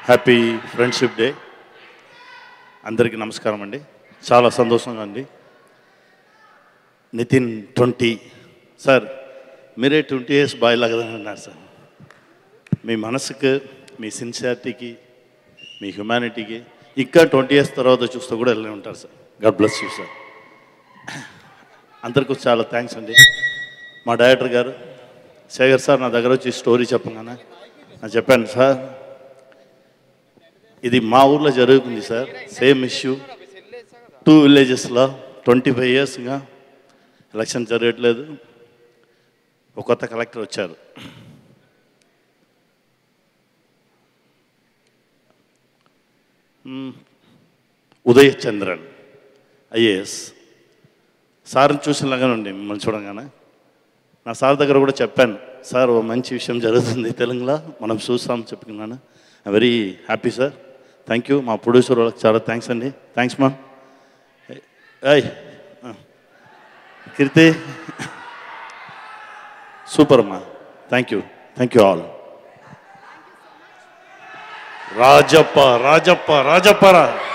Happy friendship day అందరికీ నమస్కారం అండి చాలా సంతోషంగా అండి నితిన్ ట్వంటీ సార్ మీరే ట్వంటీ ఇయర్స్ బాయ్ లాగా అన్నారు సార్ మీ మనసుకు మీ సిన్సియారిటీకి మీ హ్యుమానిటీకి ఇంకా ట్వంటీ ఇయర్స్ తర్వాత చూస్తూ కూడా వెళ్ళి ఉంటారు sir God bless you sir అందరికీ చాలా థ్యాంక్స్ అండి మా డైరెక్టర్ గారు శేఖర్ సార్ నా దగ్గర వచ్చి స్టోరీ చెప్పగానే నేను చెప్పాను సార్ ఇది మా ఊర్లో జరుగుతుంది సార్ సేమ్ ఇష్యూ టూ విలేజెస్లో ట్వంటీ ఫైవ్ ఇయర్స్గా ఎలక్షన్ జరగట్లేదు ఒక కొత్త కలెక్టర్ వచ్చారు మ్మ్. ఉదయ్ చంద్రన్ ఐఏఎస్ సార్ని చూసినలాగానే ఉండి మిమ్మల్ని చూడంగానే నా సార్ దగ్గర కూడా చెప్పాను సార్ ఓ మంచి విషయం జరుగుతుంది తెలుగులో మనం చూస్తాం చెప్పుకున్నాను I very happy sir thank you మా ప్రొడ్యూసర్ వాళ్ళకి చాలా థ్యాంక్స్ అండి థ్యాంక్స్ మ్యామ్ ఏయ్ కీర్తి సూపర్ అమ్మా thank you thank you all Rajappa Rajappa Rajappa రా